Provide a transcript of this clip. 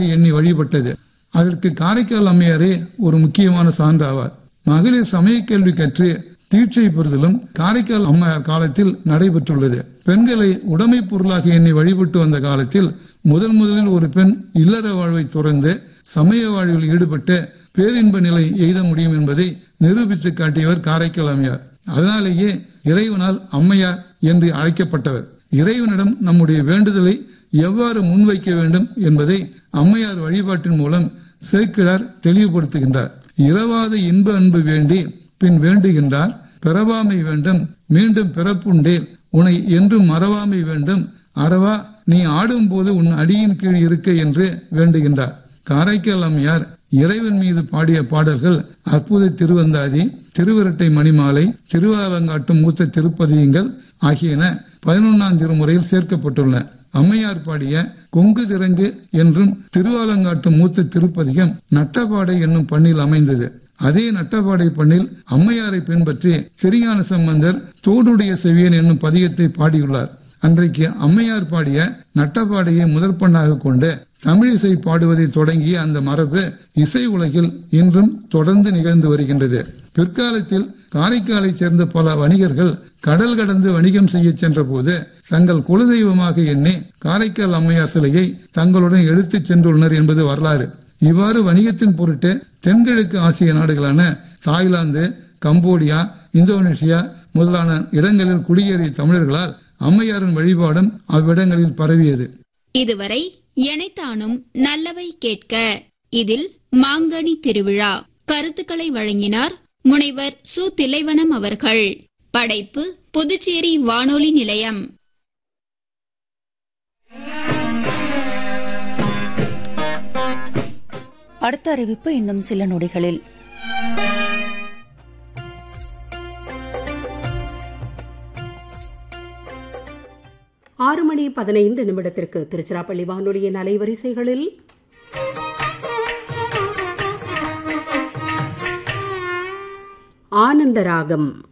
எண்ணி வழிபட்டது அதற்கு காரைக்கால் அம்மையாரே ஒரு முக்கியமான சான்றாவார் மகளிர் சமய கேள்வி கற்று தீட்சை பெறுதலும் காரைக்கால் அம்மையார் காலத்தில் நடைபெற்றுள்ளது பெண்களை உடைமை பொருளாக எண்ணி வழிபட்டு வந்த காலத்தில் முதன் முதலில் ஒரு பெண் இல்லற வாழ்வை துறந்து சமய வாழ்வில் ஈடுபட்டு பேரின்ப நிலை எய்த முடியும் என்பதை நிரூபித்து காட்டியவர் காரைக்கால் அம்மையார் அதனாலேயே இறைவனால் அம்மையார் என்று அழைக்கப்பட்டவர் இறைவனிடம் நம்முடைய வேண்டுதலை எவ்வாறு முன்வைக்க வேண்டும் என்பதை அம்மையார் வழிபாட்டின் மூலம் சேக்கிழார் தெளிவுபடுத்துகின்றார் இரவாத இன்ப அன்பு வேண்டி பின் வேண்டுகின்றார் பிறவாமை வேண்டும் மீண்டும் பிறப்புண்டேன் உன்னை என்றும் மறவாமை வேண்டும் அறவா நீ ஆடும்போது உன் அடியின் கீழ் இருக்க என்று வேண்டுகின்றார் காரைக்கால் அம்மையார் இறைவன் மீது பாடிய பாடல்கள் அற்புத திருவந்தாதி திருவிரட்டை மணிமாலை திருவாலங்காட்டும் மூத்த திருப்பதியங்கள் ஆகியன பதினொன்னாம் திருமுறையில் சேர்க்கப்பட்டுள்ளன அம்மையார் பாடிய கொங்கு திறங்கு என்றும் திருவாலங்காட்டும் மூத்த திருப்பதிகம் நட்டபாடை என்னும் பண்ணில் அமைந்தது அதே நட்டபாடை பண்ணில் அம்மையாரை பின்பற்றி திருஞான சம்பந்தர் தோடுடைய செவியன் என்னும் பதியத்தை பாடியுள்ளார் அன்றைக்கு அம்மையார் பாடிய நட்டப்பாடையை முதற் பண்ணாக கொண்டு தமிழிசை பாடுவதை தொடங்கிய அந்த மரபு இசை உலகில் இன்றும் தொடர்ந்து நிகழ்ந்து வருகின்றது பிற்காலத்தில் காரைக்காலைச் சேர்ந்த பல வணிகர்கள் கடல் கடந்து வணிகம் செய்ய சென்ற போது தங்கள் குலதெய்வமாக எண்ணி காரைக்கால் அம்மையார் சிலையை தங்களுடன் எடுத்துச் சென்றுள்ளனர் என்பது வரலாறு இவ்வாறு வணிகத்தின் பொருட்டு தென்கிழக்கு ஆசிய நாடுகளான தாய்லாந்து கம்போடியா இந்தோனேஷியா முதலான இடங்களில் குடியேறிய தமிழர்களால் அம்மையாரின் வழிபாடும் அவ்விடங்களில் பரவியது இதுவரை எனைத்தானும் நல்லவை கேட்க இதில் மாங்கனி திருவிழா கருத்துக்களை வழங்கினார் முனைவர் சு திலைவனம் அவர்கள் படைப்பு புதுச்சேரி வானொலி நிலையம் அடுத்த அறிவிப்பு இன்னும் சில நொடிகளில் ஆறு மணி பதினைந்து நிமிடத்திற்கு திருச்சிராப்பள்ளி வானொலியின் அலைவரிசைகளில் ஆனந்த ராகம்